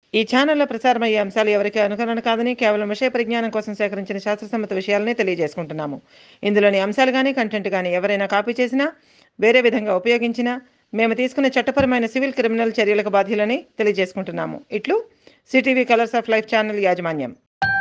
ఈ ఛానల్లో ప్రసారమయ్యే అంశాలు ఎవరికి అనుకరణ కాదని కేవలం విషయ పరిజ్ఞానం కోసం సేకరించిన శాస్త్రసమ్మత విషయాలనే తెలియజేసుకుంటున్నాము ఇందులోని అంశాలు కానీ కంటెంట్ కానీ ఎవరైనా కాపీ చేసినా వేరే విధంగా ఉపయోగించినా మేము తీసుకున్న చట్టపరమైన సివిల్ క్రిమినల్ చర్యలకు బాధ్యులని తెలియజేసుకుంటున్నాము ఇట్లు CTV colours of life channel యాజమాన్యం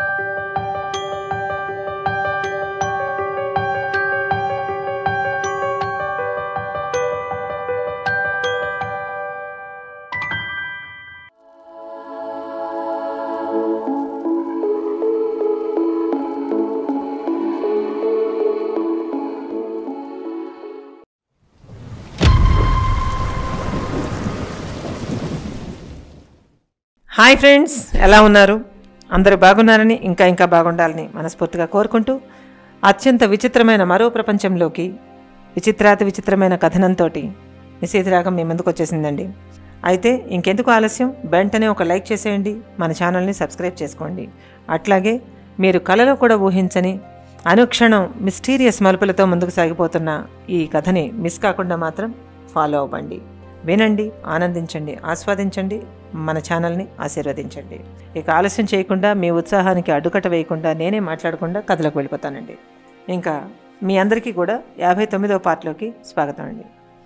హాయ్ ఫ్రెండ్స్ ఎలా ఉన్నారు అందరూ బాగున్నారని ఇంకా ఇంకా బాగుండాలని మనస్ఫూర్తిగా కోరుకుంటూ అత్యంత విచిత్రమైన మరో ప్రపంచంలోకి విచిత్రాతి విచిత్రమైన కథనంతో నిషేధరాగం మీ ముందుకు వచ్చేసిందండి అయితే ఇంకెందుకు ఆలస్యం వెంటనే ఒక లైక్ చేసేయండి మన ఛానల్ని సబ్స్క్రైబ్ చేసుకోండి అట్లాగే మీరు కలలో కూడా ఊహించని అనుక్షణం మిస్టీరియస్ మలుపులతో ముందుకు సాగిపోతున్న ఈ కథని మిస్ కాకుండా మాత్రం ఫాలో అవ్వండి వినండి ఆనందించండి ఆస్వాదించండి మన ఛానల్ని ఆశీర్వదించండి ఇక ఆలస్యం చేయకుండా మీ ఉత్సాహానికి అడ్డుకట్ట వేయకుండా నేనే మాట్లాడకుండా కథలకు వెళ్ళిపోతానండి ఇంకా మీ అందరికీ కూడా యాభై తొమ్మిదో పార్ట్లోకి స్వాగతం అండి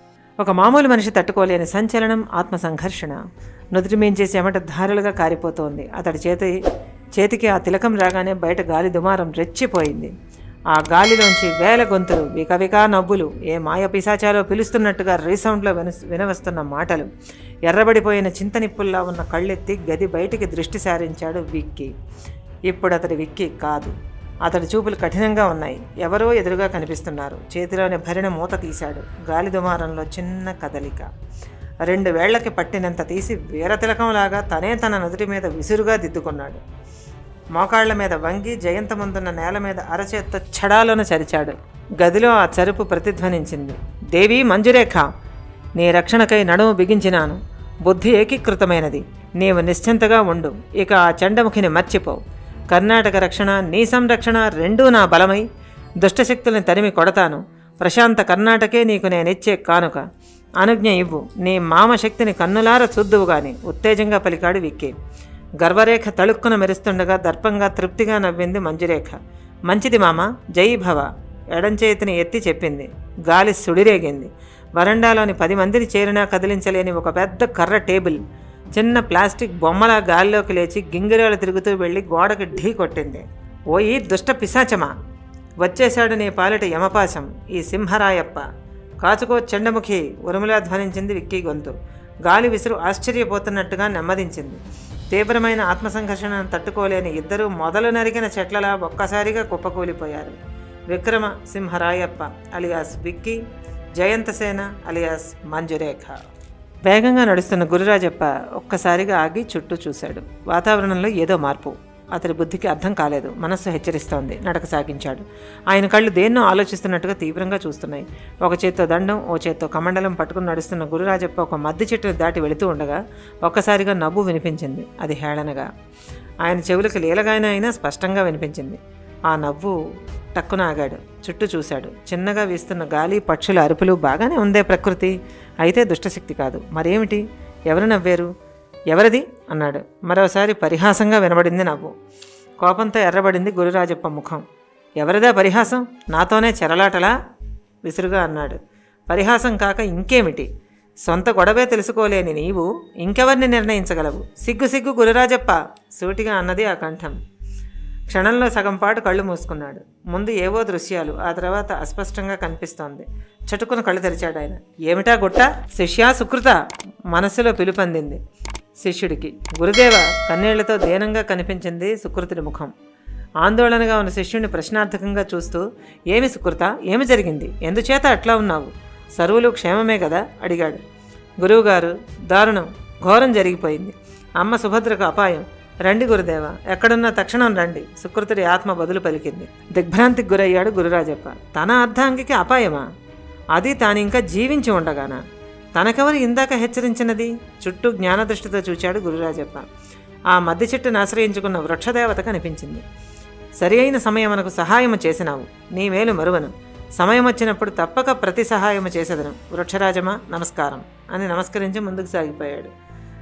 ఒక మామూలు మనిషి తట్టుకోలేని సంచలనం ఆత్మ సంఘర్షణ నుదుటి మేంచే చెమట ధారలుగా కారిపోతోంది అతడి చేతి చేతికి ఆ తిలకం రాగానే బయట గాలి దుమారం రెచ్చిపోయింది ఆ గాలిలోంచి వేల గొంతులు వికవికా నవ్వులు ఏ మాయ పిశాచాలో పిలుస్తున్నట్టుగా రీసౌండ్లో విన వినవస్తున్న మాటలు ఎర్రబడిపోయిన చింతనిప్పుల్లా ఉన్న కళ్ళెత్తి గది బయటికి దృష్టి సారించాడు విక్కీ ఇప్పుడు అతడి విక్కీ కాదు అతడి చూపులు కఠినంగా ఉన్నాయి ఎవరో ఎదురుగా కనిపిస్తున్నారు చేతిలోని భరిణ మూత తీశాడు గాలి దుమారంలో చిన్న కదలిక రెండు వేళ్లకి పట్టినంత తీసి వీరతిలకంలాగా తనే తన నుదుటి మీద విసురుగా దిద్దుకున్నాడు మోకాళ్ల మీద వంగి జయంత ముందున్న నేల మీద అరచేత్తో చడాలను చరిచాడు గదిలో ఆ చరుపు ప్రతిధ్వనించింది దేవి మంజురేఖ నీ రక్షణకై నడుము బిగించినాను బుద్ధి ఏకీకృతమైనది నీవు నిశ్చింతగా ఉండు ఇక ఆ చండముఖిని మర్చిపో కర్ణాటక రక్షణ నీ సంరక్షణ రెండూ నా బలమై దుష్టశక్తుల్ని తరిమి కొడతాను ప్రశాంత కర్ణాటకే నీకు నేనిచ్చే కానుక అనుజ్ఞ ఇవ్వు నీ మామ శక్తిని కన్నులార చూద్దువు గాని ఉత్తేజంగా పలికాడు విక్కి గర్వరేఖ తళుక్కున మెరుస్తుండగా దర్పంగా తృప్తిగా నవ్వింది మంజురేఖ మంచిది మామ జై భవ ఎడంచేతిని ఎత్తి చెప్పింది గాలి సుడిరేగింది వరండాలోని పది మందిని చేరినా కదిలించలేని ఒక పెద్ద కర్ర టేబుల్ చిన్న ప్లాస్టిక్ బొమ్మలా గాల్లోకి లేచి గింగిరాలు తిరుగుతూ వెళ్ళి గోడకి ఢీ కొట్టింది ఓయి దుష్ట పిశాచమా వచ్చేశాడు నీ పాలిట యమపాశం ఈ సింహరాయప్ప కాచుకో చెండముఖి ఉరుములా ధ్వనించింది విక్కీ గొంతు గాలి విసురు ఆశ్చర్యపోతున్నట్టుగా నెమ్మదించింది తీవ్రమైన ఆత్మసంఘర్షణను తట్టుకోలేని ఇద్దరూ మొదలు నరికిన చెట్లలా ఒక్కసారిగా కుప్పకూలిపోయారు విక్రమ సింహరాయప్ప అలియాస్ విక్కీ జయంతసేన అలియాస్ మంజురేఖ వేగంగా నడుస్తున్న గురురాజప్ప ఒక్కసారిగా ఆగి చుట్టూ చూశాడు వాతావరణంలో ఏదో మార్పు అతడి బుద్ధికి అర్థం కాలేదు మనస్సు హెచ్చరిస్తోంది నడక సాగించాడు ఆయన కళ్ళు దేన్నో ఆలోచిస్తున్నట్టుగా తీవ్రంగా చూస్తున్నాయి ఒక చేత్తో దండం ఓ చేత్తో కమండలం పట్టుకుని నడుస్తున్న గురురాజప్ప ఒక మద్ది చెట్టును దాటి వెళుతూ ఉండగా ఒక్కసారిగా నవ్వు వినిపించింది అది హేళనగా ఆయన చెవులకు లీలగానే అయినా స్పష్టంగా వినిపించింది ఆ నవ్వు టక్కున ఆగాడు చుట్టూ చూశాడు చిన్నగా వీస్తున్న గాలి పక్షుల అరుపులు బాగానే ఉందే ప్రకృతి అయితే దుష్టశక్తి కాదు మరేమిటి ఎవరు నవ్వారు ఎవరిది అన్నాడు మరోసారి పరిహాసంగా వినబడింది నవ్వు కోపంతో ఎర్రబడింది గురురాజప్ప ముఖం ఎవరిదా పరిహాసం నాతోనే చెరలాటలా విసురుగా అన్నాడు పరిహాసం కాక ఇంకేమిటి సొంత గొడవే తెలుసుకోలేని నీవు ఇంకెవరిని నిర్ణయించగలవు సిగ్గు సిగ్గు గురురాజప్ప సూటిగా అన్నది ఆ కంఠం క్షణంలో సగం పాటు కళ్ళు మూసుకున్నాడు ముందు ఏవో దృశ్యాలు ఆ తర్వాత అస్పష్టంగా కనిపిస్తోంది చటుకున కళ్ళు తెరిచాడు ఆయన ఏమిటా గుట్ట శిష్యా సుకృత మనస్సులో పిలుపందింది శిష్యుడికి గురుదేవ కన్నీళ్లతో దీనంగా కనిపించింది సుకృతుడి ముఖం ఆందోళనగా ఉన్న శిష్యుడిని ప్రశ్నార్థకంగా చూస్తూ ఏమి సుకృత ఏమి జరిగింది ఎందుచేత అట్లా ఉన్నావు సరువులు క్షేమమే కదా అడిగాడు గురువుగారు దారుణం ఘోరం జరిగిపోయింది అమ్మ సుభద్రకు అపాయం రండి గురుదేవ ఎక్కడున్నా తక్షణం రండి సుకృతుడి ఆత్మ బదులు పలికింది దిగ్భ్రాంతికి గురయ్యాడు గురురాజప్ప తన అర్ధాంగికి అపాయమా అది తాను ఇంకా జీవించి ఉండగానా తనకెవరు ఇందాక హెచ్చరించినది చుట్టూ జ్ఞానదృష్టితో చూచాడు గురురాజప్ప ఆ మధ్య చెట్టును ఆశ్రయించుకున్న వృక్షదేవత కనిపించింది సరి అయిన సమయమునకు సహాయము చేసినావు నీ మేలు మరువను సమయం వచ్చినప్పుడు తప్పక ప్రతి సహాయము చేసేదను వృక్షరాజమా నమస్కారం అని నమస్కరించి ముందుకు సాగిపోయాడు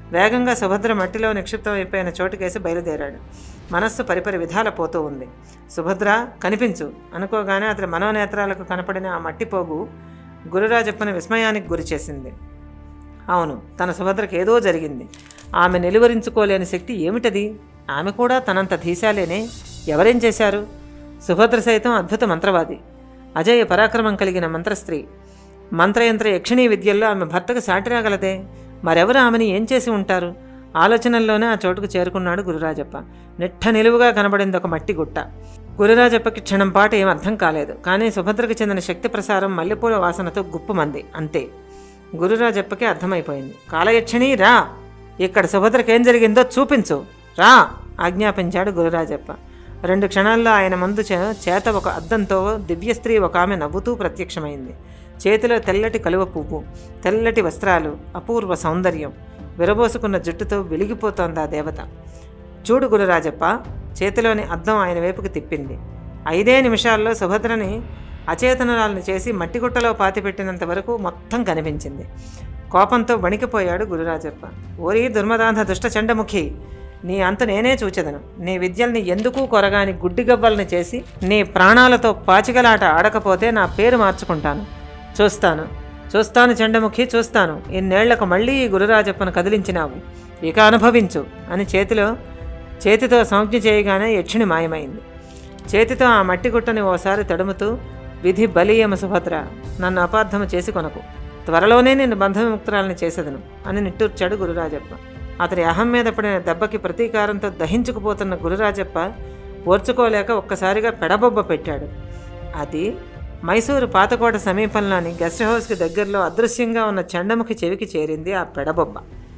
వేగంగా సుభద్ర మట్టిలో నిక్షిప్తం అయిపోయిన చోటుకేసి బయలుదేరాడు మనస్సు పరిపరి విధాల పోతూ ఉంది సుభద్ర కనిపించు అనుకోగానే అతని మనోనేత్రాలకు కనపడిన ఆ మట్టి పోగు గురురాజప్పని విస్మయానికి గురిచేసింది అవును తన సుభద్రకి ఏదో జరిగింది ఆమె నిలువరించుకోలేని శక్తి ఏమిటది ఆమె కూడా తనంత ధీశాలేనే ఎవరేం చేశారు సుభద్ర సైతం అద్భుత మంత్రవాది అజయ పరాక్రమం కలిగిన మంత్రస్త్రీ మంత్రయంత్ర యక్షిణీ విద్యల్లో ఆమె భర్తకు సాటిరాగలదే మరెవరు ఆమెని ఏం చేసి ఉంటారు ఆలోచనల్లోనే ఆ చోటుకు చేరుకున్నాడు గురురాజప్ప నిట్ట నిలువుగా కనబడింది ఒక మట్టి గుట్ట గురురాజప్పకి క్షణం పాటు ఏం అర్థం కాలేదు కానీ సుభద్రకు చెందిన శక్తి ప్రసారం మల్లెపూల వాసనతో గుప్పుమంది అంతే గురురాజప్పకి అర్థమైపోయింది కాలయక్షిణి రా ఇక్కడ సుభద్రకేం జరిగిందో చూపించు రా ఆజ్ఞాపించాడు గురురాజప్ప రెండు క్షణాల్లో ఆయన ముందు చే- చేత ఒక అద్దంతో దివ్యస్త్రీ ఒక ఆమె నవ్వుతూ ప్రత్యక్షమైంది చేతిలో తెల్లటి కలువ పువ్వు తెల్లటి వస్త్రాలు అపూర్వ సౌందర్యం విరబోసుకున్న జుట్టుతో వెలిగిపోతోంది ఆ దేవత చూడు గురురాజప్ప చేతిలోని అద్దం ఆయన వైపుకి తిప్పింది ఐదే నిమిషాల్లో సుభద్రని అచేతనురాలను చేసి మట్టిగుట్టలో పాతిపెట్టినంత వరకు మొత్తం కనిపించింది కోపంతో వణికిపోయాడు గురురాజప్ప ఓరి దుర్మదాంధ దుష్ట చండముఖి నీ అంత నేనే చూచెదను నీ విద్యల్ని ఎందుకు కొరగాని గుడ్డిగవ్వల్ని చేసి నీ ప్రాణాలతో పాచికలాట ఆడకపోతే నా పేరు మార్చుకుంటాను చూస్తాను చూస్తాను చండముఖి చూస్తాను ఇన్నేళ్లకు మళ్ళీ ఈ గురురాజప్పను కదిలించినావు ఇక అనుభవించు అని చేతిలో చేతితో సంజ్ఞ చేయగానే యక్షిణి మాయమైంది చేతితో ఆ మట్టి గుట్టని ఓసారి తడుముతూ విధి బలీయమ సుభద్ర నన్ను అపార్థము చేసి కొనకు త్వరలోనే నిన్ను బంధవిముక్తురాలని చేసేదను అని నిట్టూర్చాడు గురురాజప్ప అతని అహం మీద పడిన దెబ్బకి ప్రతీకారంతో దహించుకుపోతున్న గురురాజప్ప ఓర్చుకోలేక ఒక్కసారిగా పెడబొబ్బ పెట్టాడు అది మైసూరు పాతకోట సమీపంలోని గెస్ట్ హౌస్కి దగ్గరలో అదృశ్యంగా ఉన్న చండముఖి చెవికి చేరింది ఆ పెడబొబ్బ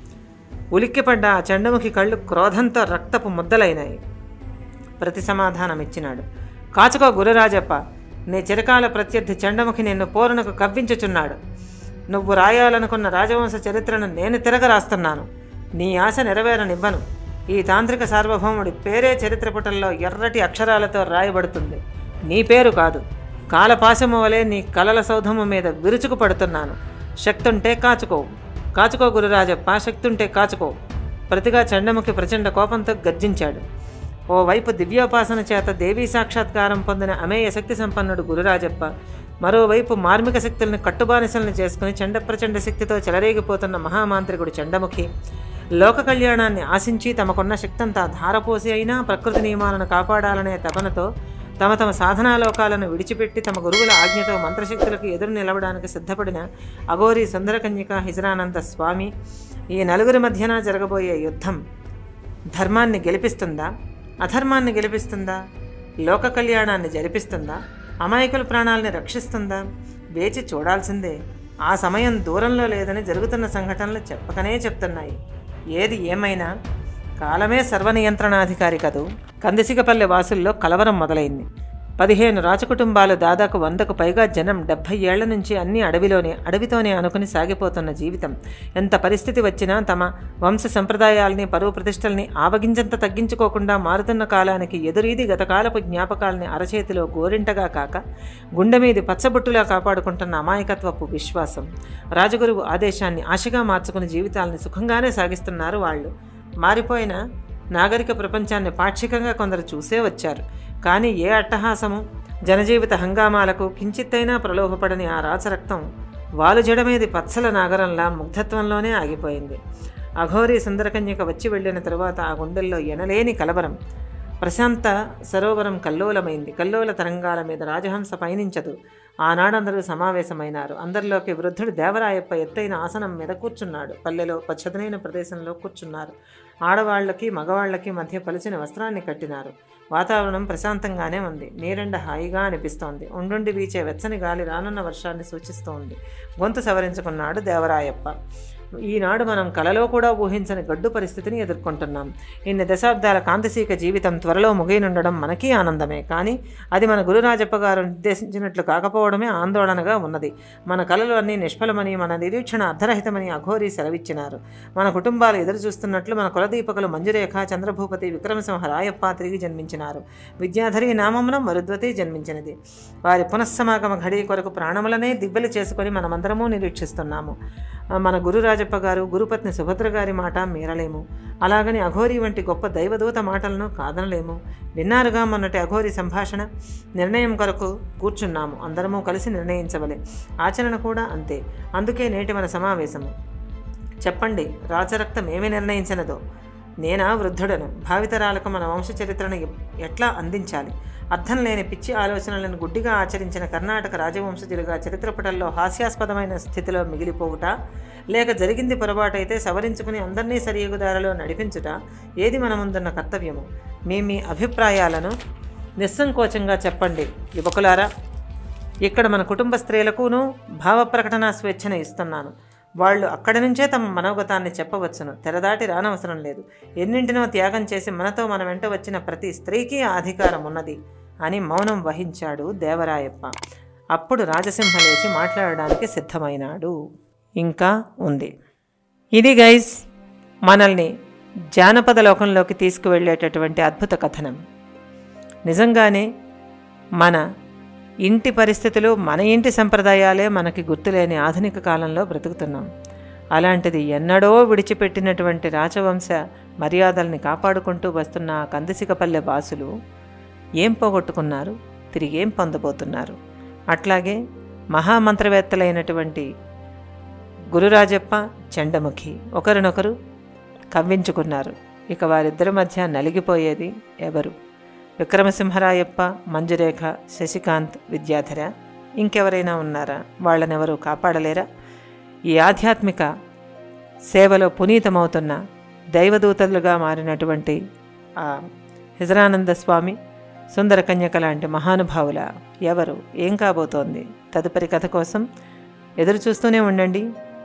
ఉలిక్కిపడ్డ ఆ చండముఖి కళ్ళు క్రోధంతో రక్తపు ముద్దలైనాయి ప్రతి సమాధానం ఇచ్చినాడు కాచుకో గురురాజప్ప నీ చిరకాల ప్రత్యర్థి చండముఖి నిన్ను పోరునకు కవ్వించుచున్నాడు నువ్వు రాయాలనుకున్న రాజవంశ చరిత్రను నేను తిరగ రాస్తున్నాను నీ ఆశ నెరవేరనివ్వను ఈ తాంత్రిక సార్వభౌముడి పేరే చరిత్ర పుటల్లో ఎర్రటి అక్షరాలతో రాయబడుతుంది నీ పేరు కాదు కాలపాశము వలె నీ కలల సౌధము మీద విరుచుకు పడుతున్నాను శక్తుంటే కాచుకో కాచుకో గురురాజప్ప శక్తుంటే కాచుకో ప్రతిగా చండముఖి ప్రచండ కోపంతో గర్జించాడు ఓవైపు దివ్యోపాసన చేత దేవీ సాక్షాత్కారం పొందిన అమేయ శక్తి సంపన్నుడు గురురాజప్ప మరోవైపు మార్మిక శక్తులను కట్టుబానిసలను చేసుకుని చండ ప్రచండ శక్తితో చెలరేగిపోతున్న మహామాంత్రికుడు చండముఖి లోక కళ్యాణాన్ని ఆశించి తమకున్న శక్తంతా ధారపోసి అయినా ప్రకృతి నియమాలను కాపాడాలనే తపనతో తమ తమ సాధనాలోకాలను విడిచిపెట్టి తమ గురువుల ఆజ్ఞతో మంత్రశక్తులకు ఎదురు నిలవడానికి సిద్ధపడిన అఘోరి సుందరకన్యక హిజరానంద స్వామి ఈ నలుగురి మధ్యన జరగబోయే యుద్ధం ధర్మాన్ని గెలిపిస్తుందా అధర్మాన్ని గెలిపిస్తుందా లోక కళ్యాణాన్ని జరిపిస్తుందా అమాయకుల ప్రాణాలని రక్షిస్తుందా వేచి చూడాల్సిందే ఆ సమయం దూరంలో లేదని జరుగుతున్న సంఘటనలు చెప్పకనే చెప్తున్నాయి ఏది ఏమైనా కాలమే సర్వనియంత్రణాధికారి కదూ కందిసిగపల్లె వాసుల్లో కలవరం మొదలైంది పదిహేను రాజకుటుంబాలు దాదాపు వందకు పైగా జనం డెబ్భై ఏళ్ల నుంచి అన్ని అడవిలోనే అడవితోనే అనుకుని సాగిపోతున్న జీవితం ఎంత పరిస్థితి వచ్చినా తమ వంశ సంప్రదాయాల్ని పరువు ప్రతిష్టల్ని ఆవగించంత తగ్గించుకోకుండా మారుతున్న కాలానికి ఎదురీది గతకాలపు జ్ఞాపకాల్ని అరచేతిలో గోరింటగా కాక గుండె మీది పచ్చబొట్టులా కాపాడుకుంటున్న అమాయకత్వపు విశ్వాసం రాజగురువు ఆదేశాన్ని ఆశగా మార్చుకుని జీవితాల్ని సుఖంగానే సాగిస్తున్నారు వాళ్ళు మారిపోయిన నాగరిక ప్రపంచాన్ని పాక్షికంగా కొందరు చూసే వచ్చారు కానీ ఏ అట్టహాసము జనజీవిత హంగామాలకు కించిత్తైనా ప్రలోభపడని ఆ రాచరక్తం వాలు జడమేది పచ్చల నాగరంలా ముగ్ధత్వంలోనే ఆగిపోయింది అఘోరి సుందరకన్యక వచ్చి వెళ్ళిన తరువాత ఆ గుండెల్లో ఎనలేని కలవరం ప్రశాంత సరోవరం కల్లోలమైంది కల్లోల తరంగాల మీద రాజహంస పయనించదు ఆనాడందరూ సమావేశమైనారు అందరిలోకి వృద్ధుడు దేవరాయప్ప ఎత్తైన ఆసనం మీద కూర్చున్నాడు పల్లెలో పచ్చదనైన ప్రదేశంలో కూర్చున్నారు ఆడవాళ్లకి మగవాళ్లకి మధ్య పలిచిన వస్త్రాన్ని కట్టినారు వాతావరణం ప్రశాంతంగానే ఉంది నీరెండ హాయిగా అనిపిస్తోంది ఉండుండి వీచే వెచ్చని గాలి రానున్న వర్షాన్ని సూచిస్తోంది గొంతు సవరించుకున్నాడు దేవరాయప్ప ఈనాడు మనం కలలో కూడా ఊహించని గడ్డు పరిస్థితిని ఎదుర్కొంటున్నాం ఇన్ని దశాబ్దాల కాంతిసీక జీవితం త్వరలో ముగియనుండడం మనకీ ఆనందమే కానీ అది మన గురురాజప్ప గారు నిర్దేశించినట్లు కాకపోవడమే ఆందోళనగా ఉన్నది మన కలలు అన్నీ నిష్ఫలమని మన నిరీక్షణ అర్ధరహితమని అఘోరి సెలవిచ్చినారు మన కుటుంబాలు ఎదురు చూస్తున్నట్లు మన కులదీపకులు మంజురేఖ చంద్రభూపతి విక్రమసింహ రాయప్ప తిరిగి జన్మించినారు విద్యాధరి నామమున మరుద్వతి జన్మించినది వారి పునఃసమాగమ ఘడి కొరకు ప్రాణములనే దివ్వెలు చేసుకొని మనమందరము నిరీక్షిస్తున్నాము ఆ, మన గురురాజప్ప గారు గురుపత్ని సుభద్ర గారి మాట మీరలేము అలాగని అఘోరి వంటి గొప్ప దైవదూత మాటలను కాదనలేము విన్నారుగా మొన్నటి అఘోరి సంభాషణ నిర్ణయం కొరకు కూర్చున్నాము అందరము కలిసి నిర్ణయించవలే ఆచరణ కూడా అంతే అందుకే నేటి మన సమావేశము చెప్పండి రాజరక్తం ఏమి నిర్ణయించినదో నేనా వృద్ధుడను భావితరాలకు మన వంశ చరిత్రను ఎ- ఎట్లా అందించాలి అర్థం లేని పిచ్చి ఆలోచనలను గుడ్డిగా ఆచరించిన కర్ణాటక రాజవంశజులుగా చరిత్రపటంలో హాస్యాస్పదమైన స్థితిలో మిగిలిపోవుట లేక జరిగింది పొరపాటైతే సవరించుకుని అందరినీ సరియుగుదారిలో నడిపించుట ఏది మన ముందున్న కర్తవ్యము మీ మీ అభిప్రాయాలను నిస్సంకోచంగా చెప్పండి యువకులారా ఇక్కడ మన కుటుంబ స్త్రీలకును భావ ప్రకటన స్వేచ్ఛను ఇస్తున్నాను వాళ్ళు అక్కడి నుంచే తమ మనోగతాన్ని చెప్పవచ్చును తెరదాటి రానవసరం లేదు ఎన్నింటినో త్యాగం చేసి మనతో మన వెంట వచ్చిన ప్రతి స్త్రీకి ఆ అధికారం ఉన్నది అని మౌనం వహించాడు దేవరాయప్ప అప్పుడు రాజసింహ లేచి మాట్లాడడానికి సిద్ధమైనాడు ఇంకా ఉంది ఇది గైస్ మనల్ని జానపద లోకంలోకి తీసుకువెళ్ళేటటువంటి అద్భుత కథనం నిజంగానే మన ఇంటి పరిస్థితులు మన ఇంటి సంప్రదాయాలే మనకి గుర్తులేని ఆధునిక కాలంలో బ్రతుకుతున్నాం అలాంటిది ఎన్నడో విడిచిపెట్టినటువంటి రాజవంశ మర్యాదల్ని కాపాడుకుంటూ వస్తున్న ఆ కందిసికపల్లె వాసులు ఏం పోగొట్టుకున్నారు తిరిగి ఏం పొందబోతున్నారు అట్లాగే మహామంత్రవేత్తలైనటువంటి గురురాజప్ప చండముఖి ఒకరినొకరు కవ్వించుకున్నారు ఇక వారిద్దరి మధ్య నలిగిపోయేది ఎవరు విక్రమసింహరాయప్ప మంజురేఖ శశికాంత్ విద్యాధర ఇంకెవరైనా ఉన్నారా వాళ్ళనెవరూ కాపాడలేరా ఈ ఆధ్యాత్మిక సేవలో పునీతమవుతున్న దైవదూతలుగా మారినటువంటి ఆ హిజరానంద స్వామి సుందర కన్యక లాంటి మహానుభావుల ఎవరు ఏం కాబోతోంది తదుపరి కథ కోసం ఎదురు చూస్తూనే ఉండండి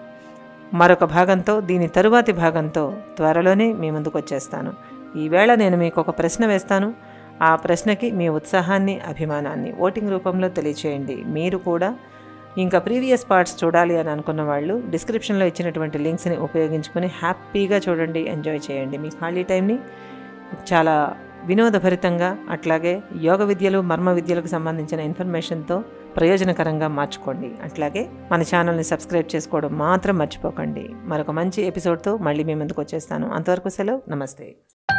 మరొక భాగంతో దీని తరువాతి భాగంతో త్వరలోనే మీ ముందుకు వచ్చేస్తాను ఈవేళ నేను మీకు ఒక ప్రశ్న వేస్తాను ఆ ప్రశ్నకి మీ ఉత్సాహాన్ని అభిమానాన్ని ఓటింగ్ రూపంలో తెలియచేయండి మీరు కూడా ఇంకా ప్రీవియస్ పార్ట్స్ చూడాలి అని అనుకున్న వాళ్ళు డిస్క్రిప్షన్లో ఇచ్చినటువంటి లింక్స్ని ఉపయోగించుకొని హ్యాపీగా చూడండి ఎంజాయ్ చేయండి మీ ఖాళీ టైంని చాలా వినోదభరితంగా అట్లాగే యోగ విద్యలు మర్మ విద్యలకు సంబంధించిన ఇన్ఫర్మేషన్తో ప్రయోజనకరంగా మార్చుకోండి అట్లాగే మన ఛానల్ని సబ్స్క్రైబ్ చేసుకోవడం మాత్రం మర్చిపోకండి మరొక మంచి ఎపిసోడ్తో మళ్ళీ మీ ముందుకు వచ్చేస్తాను అంతవరకు సెలవు నమస్తే